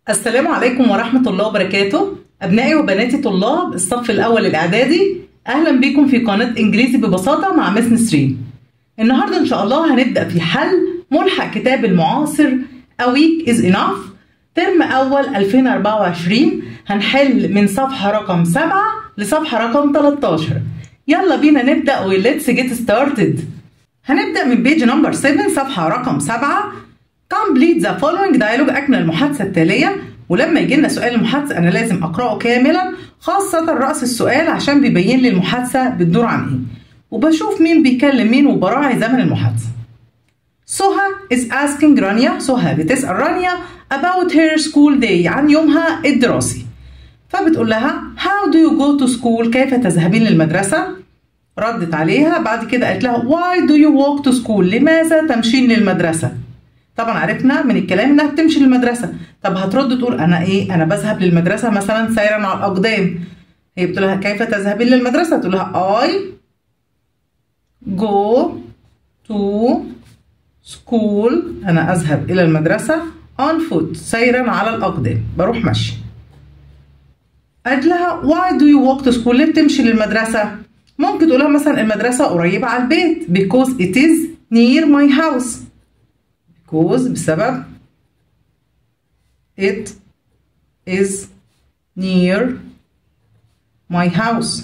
السلام عليكم ورحمة الله وبركاته أبنائي وبناتي طلاب الصف الأول الإعدادي أهلا بكم في قناة إنجليزي ببساطة مع مس نسرين النهاردة إن شاء الله هنبدأ في حل ملحق كتاب المعاصر A week is enough ترم أول 2024 هنحل من صفحة رقم 7 لصفحة رقم 13 يلا بينا نبدأ و let's get started هنبدأ من بيج نمبر 7 صفحة رقم 7 complete the following dialogue أكمل المحادثة التالية ولما يجي لنا سؤال المحادثة أنا لازم أقرأه كاملا خاصة رأس السؤال عشان بيبين لي المحادثة بتدور عن إيه وبشوف مين بيكلم مين وبراعي زمن المحادثة سهى is asking رانيا سهى بتسأل رانيا about her school day عن يومها الدراسي فبتقول لها how do you go to school كيف تذهبين للمدرسة ردت عليها بعد كده قالت لها why do you walk to school لماذا تمشين للمدرسة طبعا عرفنا من الكلام انها بتمشي للمدرسه طب هترد تقول انا ايه انا بذهب للمدرسه مثلا سيرا على الاقدام هي بتقول لها كيف تذهبين للمدرسه تقول لها I go to school انا اذهب الى المدرسه on foot سيرا على الاقدام بروح مشي قالت لها why do you walk to school ليه بتمشي للمدرسه ممكن تقول لها مثلا المدرسه قريبه على البيت because it is near my house because بسبب it is near my house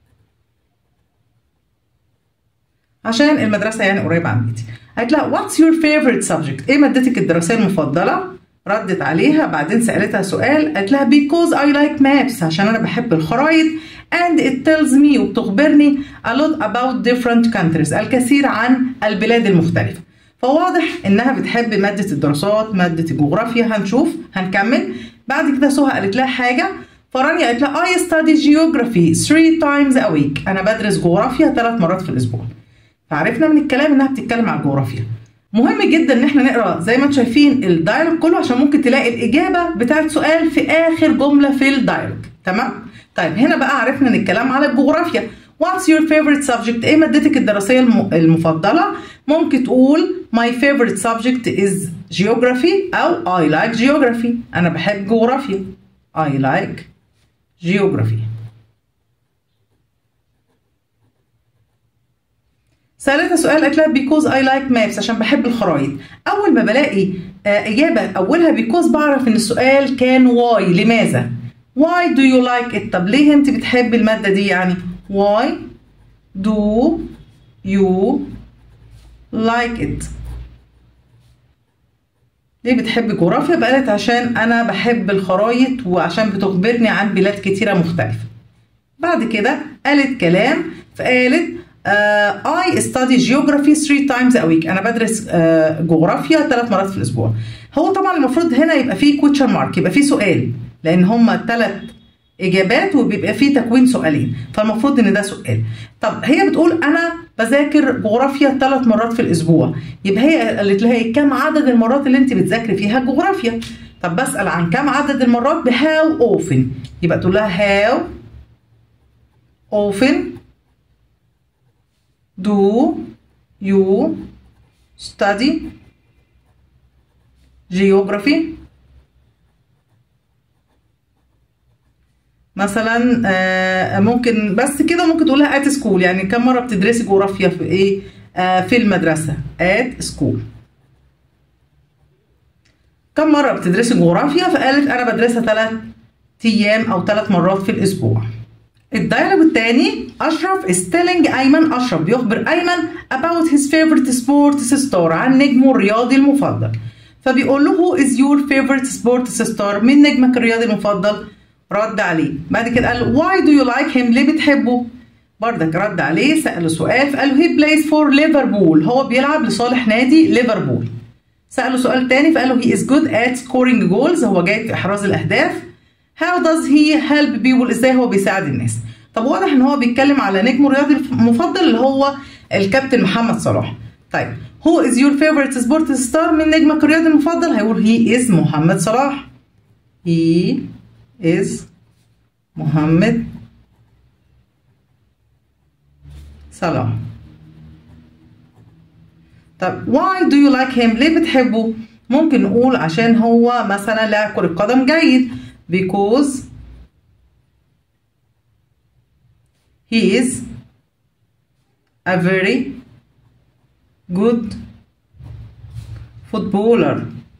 عشان المدرسة يعني قريبة عن بيتي قالت لها what's your favorite subject ايه مادتك الدراسية المفضلة ردت عليها بعدين سألتها سؤال قالت لها because I like maps عشان أنا بحب الخرايط and it tells me وبتخبرني a lot about different countries الكثير عن البلاد المختلفة فواضح انها بتحب ماده الدراسات ماده الجغرافيا هنشوف هنكمل بعد كده سهى قالت لها حاجه فرانيا قالت لها I study geography three times a week انا بدرس جغرافيا ثلاث مرات في الاسبوع فعرفنا من الكلام انها بتتكلم عن الجغرافيا مهم جدا ان احنا نقرا زي ما انتم شايفين الدايلوج كله عشان ممكن تلاقي الاجابه بتاعت سؤال في اخر جمله في الدايلوج تمام طيب هنا بقى عرفنا ان الكلام على الجغرافيا What's your favorite subject؟ ايه مادتك الدراسية المفضلة؟ ممكن تقول My favorite subject is geography أو I like geography أنا بحب جغرافيا I like geography سألتها سؤال قالت لها because I like maps عشان بحب الخرايط أول ما بلاقي إجابة أولها because بعرف إن السؤال كان why لماذا؟ Why do you like it؟ طب ليه أنت بتحبي المادة دي يعني؟ Why do you like it؟ ليه بتحب جغرافيا؟ بقالت عشان أنا بحب الخرايط وعشان بتخبرني عن بلاد كتيرة مختلفة. بعد كده قالت كلام فقالت uh, I study geography three times a week أنا بدرس uh, جغرافيا ثلاث مرات في الأسبوع. هو طبعا المفروض هنا يبقى فيه question mark يبقى فيه سؤال لأن هما ثلاث اجابات وبيبقى فيه تكوين سؤالين فالمفروض ان ده سؤال طب هي بتقول انا بذاكر جغرافيا ثلاث مرات في الاسبوع يبقى هي قالت لها كم عدد المرات اللي انت بتذاكري فيها جغرافيا طب بسال عن كم عدد المرات بهاو اوفن يبقى تقول لها هاو اوفن do you study geography مثلا ممكن بس كده ممكن تقولها ات سكول يعني كم مره بتدرسي جغرافيا في ايه في المدرسه ات سكول كم مره بتدرسي جغرافيا فقالت انا بدرسها ثلاث ايام او ثلاث مرات في الاسبوع الدايلوج الثاني اشرف is telling ايمن اشرف بيخبر ايمن about his favorite sports star عن نجمه الرياضي المفضل فبيقول له who is your favorite sports star مين نجمك الرياضي المفضل رد عليه بعد كده قال why do you like him ليه بتحبه بردك رد عليه سأله سؤال فقال له he plays for ليفربول هو بيلعب لصالح نادي ليفربول سأله سؤال تاني فقال له he is good at scoring goals هو جيد في إحراز الأهداف how does he help people ازاي هو بيساعد الناس طب واضح ان هو بيتكلم على نجمه الرياضي المفضل اللي هو الكابتن محمد صلاح طيب who is your favorite sports star من نجمك الرياضي المفضل هيقول he is محمد صلاح he is محمد صلاح طب why do you like him ليه بتحبه ممكن نقول عشان هو مثلا لاعب كرة قدم جيد because he is a very good footballer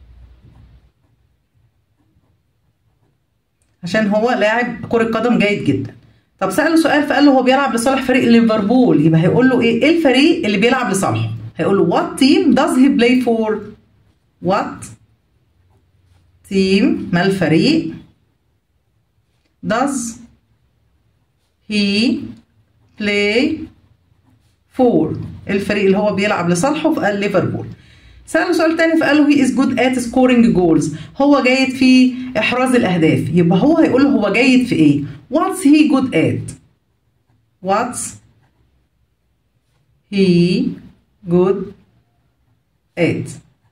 عشان هو لاعب كرة قدم جيد جدا طب سأله سؤال فقال له هو بيلعب لصالح فريق ليفربول يبقى هيقول له ايه ايه الفريق اللي بيلعب لصالحه هيقول له what team does he play for what team ما الفريق does he play for الفريق اللي هو بيلعب لصالحه فقال ليفربول سأله سؤال تاني فقال له he is good at scoring goals هو جيد في إحراز الأهداف يبقى هو هيقول له هو جيد في إيه what's he good at what's he good at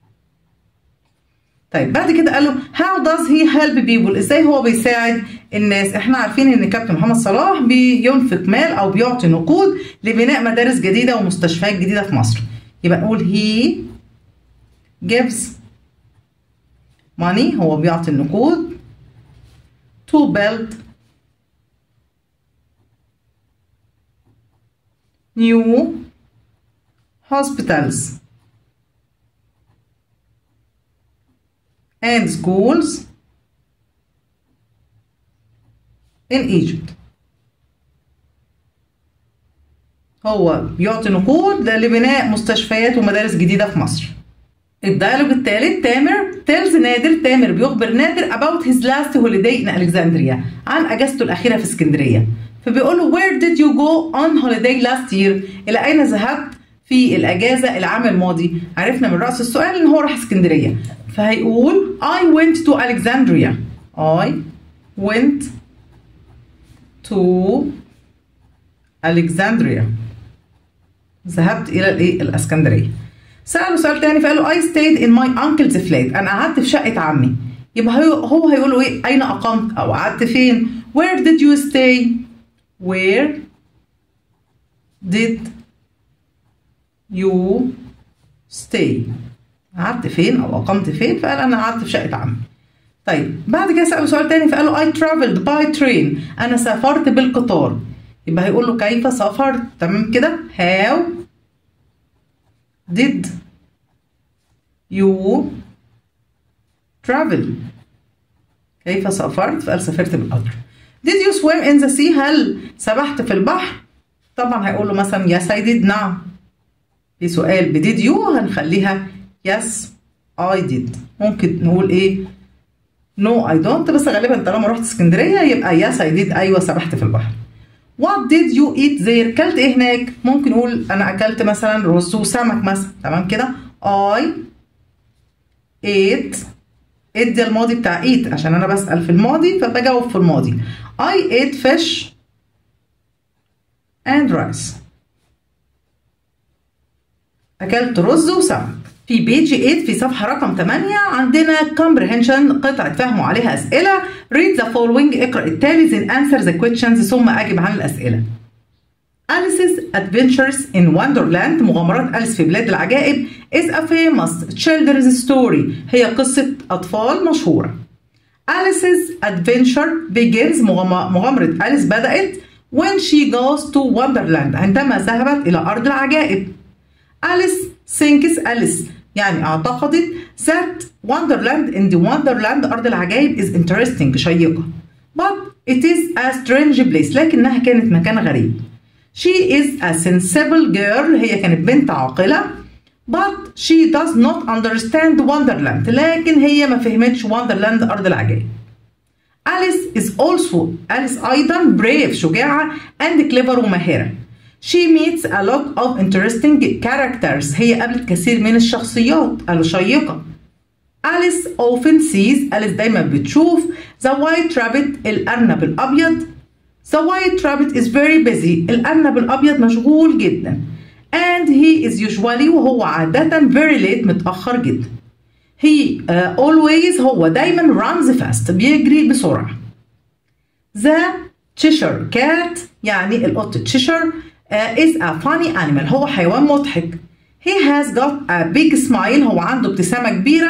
طيب بعد كده قال له how does he help people ازاي هو بيساعد الناس احنا عارفين ان كابتن محمد صلاح بينفق مال او بيعطي نقود لبناء مدارس جديده ومستشفيات جديده في مصر يبقى نقول he gives money هو بيعطي النقود to build new hospitals and schools in Egypt هو بيعطي نقود لبناء مستشفيات ومدارس جديدة في مصر الديالوج الثالث تامر تيلز نادر تامر بيخبر نادر about his last holiday in Alexandria عن اجازته الاخيره في اسكندريه فبيقول له where did you go on holiday last year الى اين ذهبت في الاجازه العام الماضي عرفنا من راس السؤال ان هو راح اسكندريه فهيقول I went to Alexandria I went to Alexandria ذهبت الى الايه الاسكندريه سأله سؤال تاني فقال له I stayed in my uncle's flat أنا قعدت في شقة عمي يبقى هو هو هيقول له إيه أين أقمت أو قعدت فين Where did you stay Where did you stay قعدت فين أو أقمت فين فقال أنا قعدت في شقة عمي طيب بعد كده سأله سؤال تاني فقال له I traveled by train أنا سافرت بالقطار يبقى هيقول له كيف سافرت تمام كده how did you travel كيف سافرت فقال سافرت بالقطر did you swim in the sea هل سبحت في البحر طبعا هيقول له مثلا yes I did نعم في سؤال ب did you هنخليها yes I did ممكن نقول ايه no I don't بس غالبا طالما رحت اسكندريه يبقى yes I did ايوه سبحت في البحر What did you eat there؟ كلت ايه هناك؟ ممكن نقول انا اكلت مثلا رز وسمك مثلا تمام كده؟ I ate ate دي الماضي بتاع eat عشان انا بسأل في الماضي فبجاوب في الماضي I ate fish and rice اكلت رز وسمك في بيج 8 في صفحة رقم 8 عندنا comprehension قطعة فهم وعليها أسئلة read the following اقرأ التالي then answer the questions ثم أجب عن الأسئلة Alice's Adventures in Wonderland مغامرات أليس في بلاد العجائب is a famous children's story هي قصة أطفال مشهورة Alice's adventure begins مغامرة أليس بدأت when she goes to Wonderland عندما ذهبت إلى أرض العجائب أليس thinks أليس يعني اعتقدت that Wonderland in the Wonderland أرض العجائب is interesting شيقة but it is a strange place لكنها كانت مكان غريب she is a sensible girl هي كانت بنت عاقلة but she does not understand Wonderland لكن هي ما فهمتش Wonderland أرض العجائب Alice is also Alice أيضا brave شجاعة and clever وماهرة She meets a lot of interesting characters. هي قابلت كثير من الشخصيات الشيقة. Alice often sees أليس دايما بتشوف the white rabbit الأرنب الأبيض. The white rabbit is very busy. الأرنب الأبيض مشغول جدا. And he is usually وهو عادة very late متأخر جدا. He uh, always هو دايما runs fast بيجري بسرعة. The Cheshire cat يعني القط تشيشر uh, is a funny animal هو حيوان مضحك he has got a big smile هو عنده ابتسامة كبيرة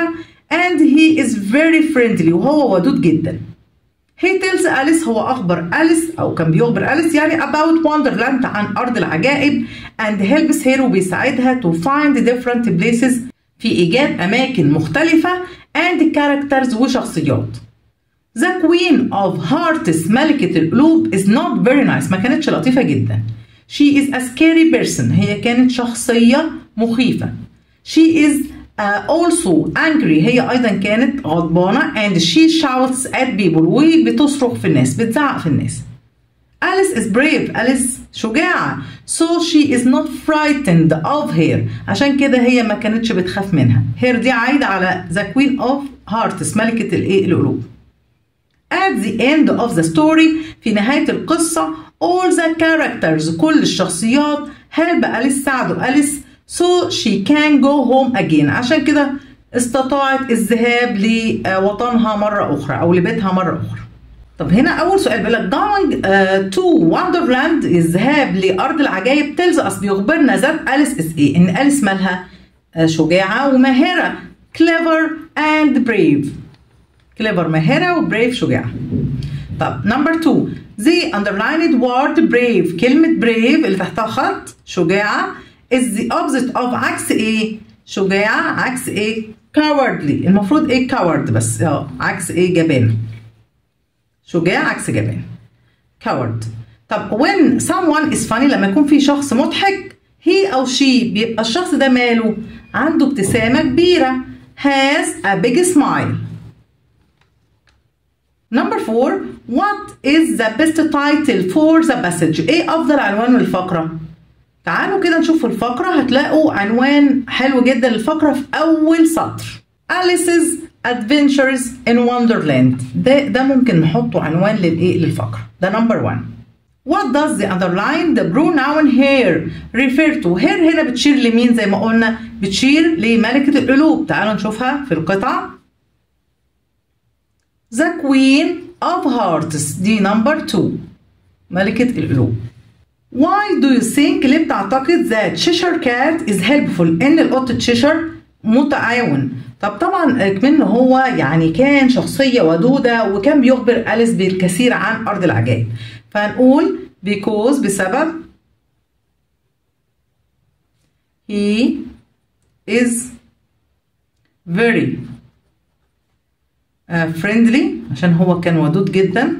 and he is very friendly وهو ودود جدا he tells أليس هو أخبر أليس أو كان بيخبر أليس يعني about wonderland عن أرض العجائب and helps her وبيساعدها to find different places في إيجاد أماكن مختلفة and characters وشخصيات The Queen of Hearts ملكة القلوب is not very nice ما كانتش لطيفة جدا She is a scary person هي كانت شخصية مخيفة She is uh, also angry هي أيضا كانت غضبانة and she shouts at people وبتصرخ في الناس بتزعق في الناس Alice is brave أليس شجاعة so she is not frightened of her عشان كده هي ما كانتش بتخاف منها her دي عايدة على the queen of hearts ملكة الايه القلوب At the end of the story في نهاية القصة all the characters كل الشخصيات help أليس ساعدوا أليس so she can go home again عشان كده استطاعت الذهاب لوطنها مرة أخرى أو لبيتها مرة أخرى طب هنا أول سؤال بيقول لك going uh, to wonderland الذهاب لأرض العجائب tells us بيخبرنا ذات أليس is إيه إن أليس مالها uh, شجاعة وماهرة clever and brave clever ماهرة وbrave شجاعة طب نمبر 2 the underlined word brave كلمة brave اللي تحتها خط شجاعة is the opposite of عكس ايه؟ شجاعة عكس ايه؟ cowardly المفروض ايه coward بس اه عكس ايه جبان شجاع عكس جبان coward طب when someone is funny لما يكون في شخص مضحك he أو she بيبقى الشخص ده ماله عنده ابتسامة كبيرة has a big smile Number four, what is the best title for the passage? ايه أفضل عنوان للفقرة؟ تعالوا كده نشوف الفقرة هتلاقوا عنوان حلو جدا للفقرة في أول سطر Alice's Adventures in Wonderland ده ده ممكن نحطه عنوان للإيه للفقرة ده نمبر 1 What does the underline the pronoun here refer to here هنا بتشير لمين زي ما قلنا بتشير لملكة القلوب تعالوا نشوفها في القطعة The Queen of Hearts دي نمبر 2 ملكة القلوب Why do you think ليه بتعتقد that Cheshire Cat is helpful إن القط تشيشر متعاون طب طبعا كمان هو يعني كان شخصية ودودة وكان بيخبر أليس بالكثير عن أرض العجائب فهنقول because بسبب he is very uh, friendly عشان هو كان ودود جدا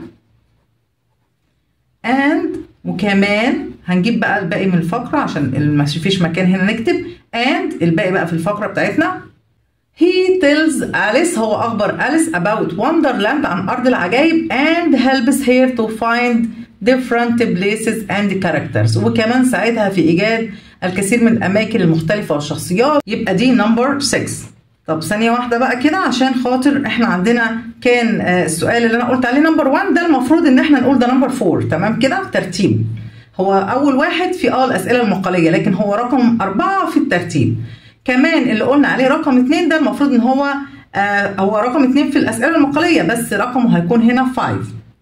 and وكمان هنجيب بقى الباقي من الفقرة عشان ما فيش مكان هنا نكتب and الباقي بقى في الفقرة بتاعتنا He tells Alice هو أخبر أليس about Wonderland عن أرض العجائب and helps her to find different places and characters وكمان ساعدها في إيجاد الكثير من الأماكن المختلفة والشخصيات يبقى دي نمبر 6 طب ثانية واحدة بقى كده عشان خاطر احنا عندنا كان السؤال اللي انا قلت عليه نمبر 1 ده المفروض ان احنا نقول ده نمبر 4 تمام كده ترتيب هو اول واحد في اه الاسئلة المقالية لكن هو رقم أربعة في الترتيب كمان اللي قلنا عليه رقم اتنين ده المفروض ان هو آه هو رقم اتنين في الاسئلة المقالية بس رقمه هيكون هنا 5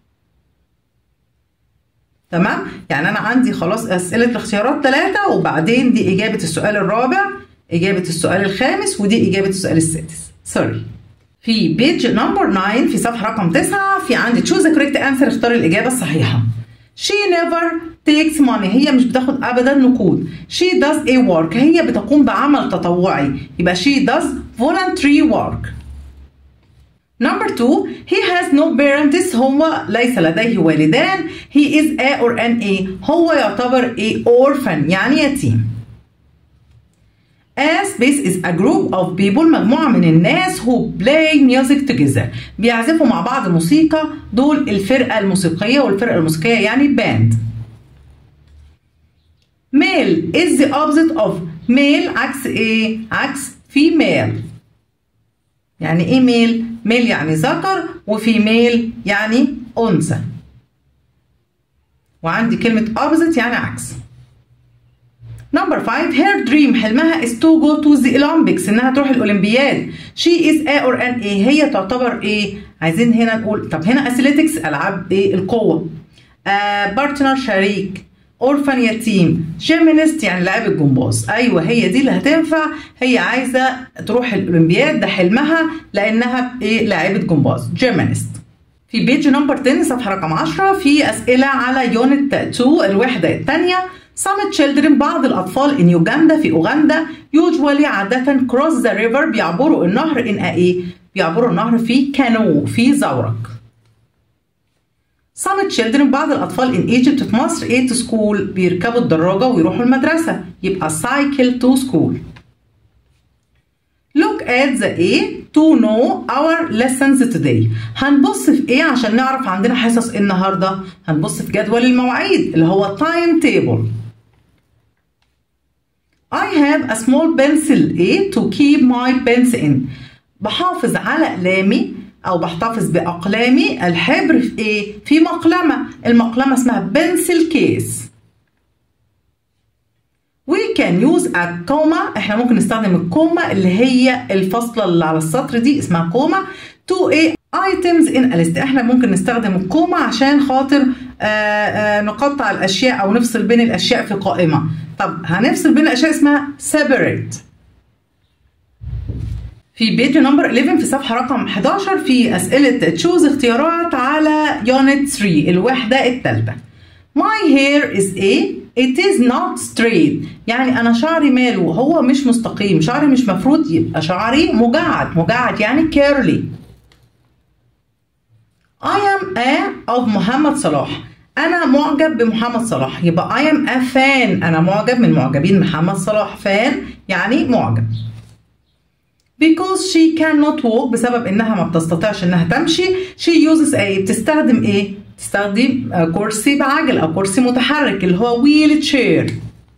تمام يعني انا عندي خلاص اسئلة الاختيارات ثلاثة وبعدين دي اجابة السؤال الرابع إجابة السؤال الخامس ودي إجابة السؤال السادس سوري في بيج نمبر 9 في صفحة رقم 9 في عندي تشوز ذا كوريكت انسر اختار الإجابة الصحيحة She never takes money هي مش بتاخد أبدا نقود She does a work هي بتقوم بعمل تطوعي يبقى she does voluntary work Number two, he has no parents هو ليس لديه والدان he is a or an a هو يعتبر a orphan يعني يتيم A space is a group of people مجموعة من الناس who play music together بيعزفوا مع بعض موسيقى دول الفرقة الموسيقية والفرقة الموسيقية يعني band male is the opposite of male عكس ايه؟ عكس female يعني ايه male؟ male يعني ذكر وفيميل يعني أنثى وعندي كلمة opposite يعني عكس نمبر 5 her dream حلمها is to go to the Olympics انها تروح الاولمبياد she is a or an a هي تعتبر ايه عايزين هنا نقول طب هنا athletics العاب ايه القوه بارتنر uh, شريك اورفان يتيم جيمينست يعني لاعب الجمباز ايوه هي دي اللي هتنفع هي عايزه تروح الاولمبياد ده حلمها لانها ايه لاعبه جمباز جيمينست في بيج نمبر 10 صفحه رقم 10 في اسئله على يونت 2 الوحده الثانيه Some children بعض الأطفال in يوغندا في أوغندا usually عادة cross the river بيعبروا النهر in a إيه؟ بيعبروا النهر في كانو في زورق. Some children بعض الأطفال in Egypt في مصر إيه to school بيركبوا الدراجة ويروحوا المدرسة يبقى cycle to school. Look at the A to know our lessons today. هنبص في ايه عشان نعرف عندنا حصص ايه النهارده؟ هنبص في جدول المواعيد اللي هو time table. I have a small pencil A to keep my pens in. بحافظ على أقلامي أو بحتفظ بأقلامي الحبر في إيه؟ في مقلمة، المقلمة اسمها pencil case. We can use a comma احنا ممكن نستخدم الكوما اللي هي الفاصلة اللي على السطر دي اسمها كوما to a items in a list احنا ممكن نستخدم الكوما عشان خاطر آآ آآ نقطع الاشياء او نفصل بين الاشياء في قائمة طب هنفصل بين الاشياء اسمها separate في بيج نمبر 11 في صفحة رقم 11 في أسئلة تشوز اختيارات على يونت 3 الوحدة الثالثة My hair is a It is not straight يعني أنا شعري ماله هو مش مستقيم شعري مش مفروض يبقى شعري مجعد مجعد يعني curly I am a of محمد صلاح أنا معجب بمحمد صلاح يبقى I am a fan أنا معجب من معجبين محمد صلاح fan يعني معجب because she cannot walk بسبب إنها ما بتستطيعش إنها تمشي she uses a بتستخدم إيه؟ تستخدم كرسي بعجل أو كرسي متحرك اللي هو wheel chair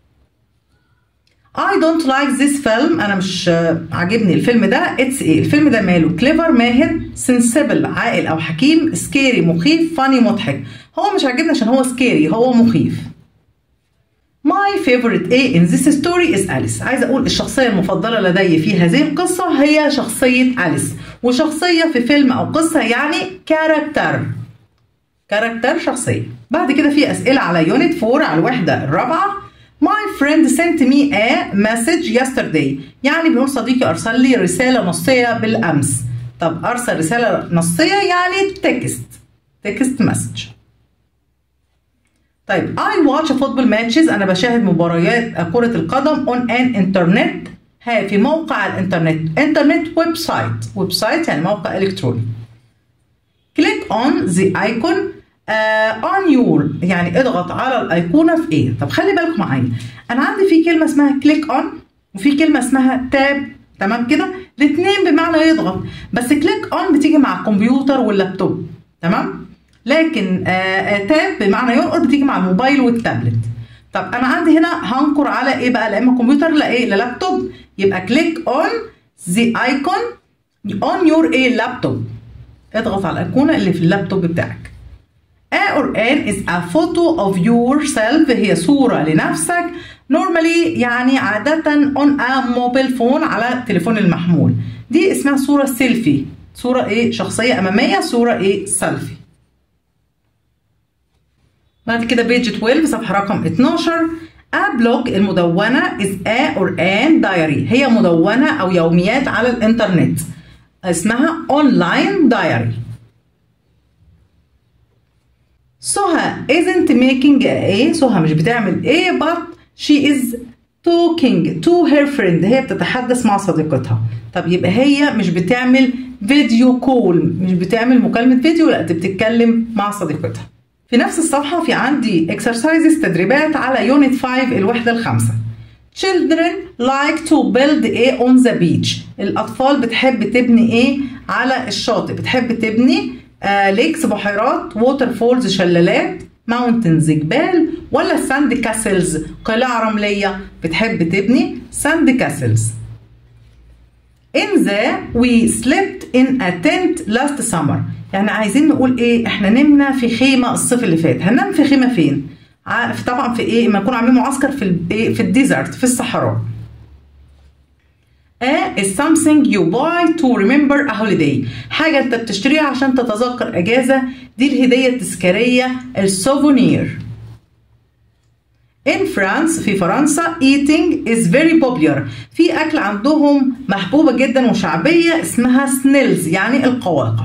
I don't like this film أنا مش عاجبني الفيلم ده It's إيه الفيلم ده ماله clever ماهر sensible عاقل أو حكيم scary مخيف funny مضحك هو مش عاجبني عشان هو scary هو مخيف My favorite A in this story is Alice عايزة أقول الشخصية المفضلة لدي في هذه القصة هي شخصية أليس وشخصية في فيلم أو قصة يعني كاركتر كاركتر شخصية بعد كده في أسئلة على يونت 4 على الوحدة الرابعة My friend sent me a message yesterday يعني بنقول صديقي أرسل لي رسالة نصية بالأمس طب أرسل رسالة نصية يعني تكست تكست مسج طيب I watch football matches أنا بشاهد مباريات كرة القدم on an internet ها في موقع الإنترنت إنترنت ويب سايت ويب سايت يعني موقع إلكتروني click on the icon uh, on your يعني اضغط على الايقونه في ايه طب خلي بالكم معايا انا عندي في كلمه اسمها click on وفي كلمه اسمها تاب تمام كده الاثنين بمعنى يضغط بس كليك اون بتيجي مع الكمبيوتر واللابتوب تمام لكن آه تاب بمعنى يرقط بتيجي مع الموبايل والتابلت طب انا عندي هنا هنقر على ايه بقى لا اما كمبيوتر لا ايه لا لابتوب يبقى كليك اون ذا ايكون اون يور ايه لابتوب اضغط على الايقونه اللي في اللابتوب بتاعك A or N is a photo of yourself هي صورة لنفسك normally يعني عادة on a mobile phone على التليفون المحمول دي اسمها صورة سيلفي صورة ايه شخصية أمامية صورة ايه سيلفي بعد كده بيج 12 صفحة رقم 12 A blog المدونة is a or an diary هي مدونة أو يوميات على الإنترنت اسمها online diary سهى isn't making a سهى مش بتعمل ايه but she is talking to her friend هي بتتحدث مع صديقتها طب يبقى هي مش بتعمل فيديو كول مش بتعمل مكالمة فيديو لا دي بتتكلم مع صديقتها في نفس الصفحة في عندي exercises تدريبات على يونت 5 الوحدة الخامسة Children like to build a on the beach الأطفال بتحب تبني ايه على الشاطئ بتحب تبني آه ليكس بحيرات ووتر فولز شلالات ماونتنز جبال ولا ساند كاسلز قلاع رملية بتحب تبني ساند كاسلز In the we slept in a tent last summer يعني عايزين نقول ايه احنا نمنا في خيمة الصيف اللي فات هننام في خيمة فين طبعا في ايه ما نكون عاملين معسكر في في الديزرت في الصحراء A is something you buy to remember a holiday حاجة انت بتشتريها عشان تتذكر اجازة دي الهدية التذكارية السوفونير In France في فرنسا eating is very popular في أكل عندهم محبوبة جدا وشعبية اسمها سنيلز يعني القواقع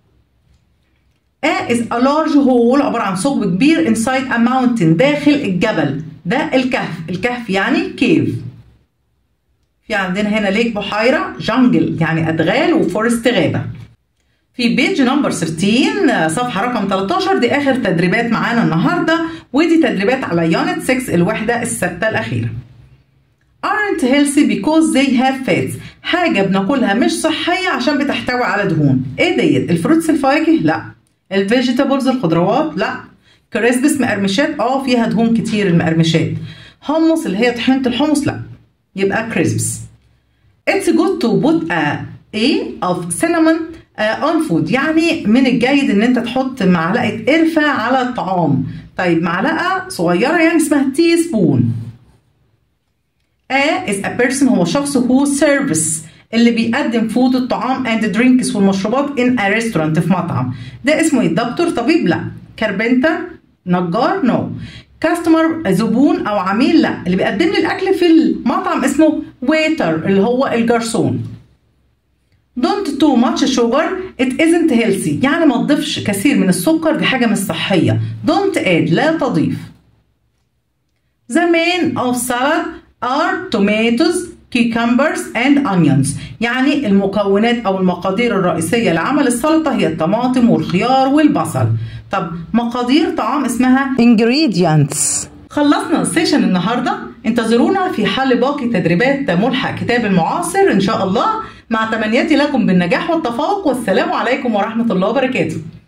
A is a large hole عبارة عن ثقب كبير inside a mountain داخل الجبل ده الكهف الكهف يعني كيف في عندنا هنا ليك بحيرة جنجل يعني أدغال وفورست غابة في بيج نمبر 13 صفحة رقم 13 دي آخر تدريبات معانا النهاردة ودي تدريبات على يونت 6 الوحدة الستة الأخيرة aren't healthy because they have fats حاجة بناكلها مش صحية عشان بتحتوي على دهون ايه ديت الفروتس الفواكه لا الفيجيتابلز الخضروات لا كريسبس مقرمشات اه فيها دهون كتير المقرمشات حمص اللي هي طحينة الحمص لا يبقى كريسبس It's good to put a A of cinnamon uh, on food يعني من الجيد ان انت تحط معلقة قرفة على الطعام طيب معلقة صغيرة يعني اسمها تي سبون A is a person هو شخص who serves اللي بيقدم فود الطعام and drinks والمشروبات in a restaurant في مطعم ده اسمه ايه دكتور طبيب لا كاربنتر نجار نو no. كاستمر زبون او عميل لا اللي بيقدم لي الاكل في المطعم اسمه ويتر اللي هو الجرسون Don't too much sugar it isn't healthy يعني ما تضيفش كثير من السكر دي حاجة مش صحية Don't add لا تضيف The main of salad are tomatoes cucumbers and onions يعني المكونات أو المقادير الرئيسية لعمل السلطة هي الطماطم والخيار والبصل طب مقادير طعام اسمها ingredients خلصنا السيشن النهارده انتظرونا في حل باقي تدريبات ملحق كتاب المعاصر ان شاء الله مع تمنياتي لكم بالنجاح والتفوق والسلام عليكم ورحمه الله وبركاته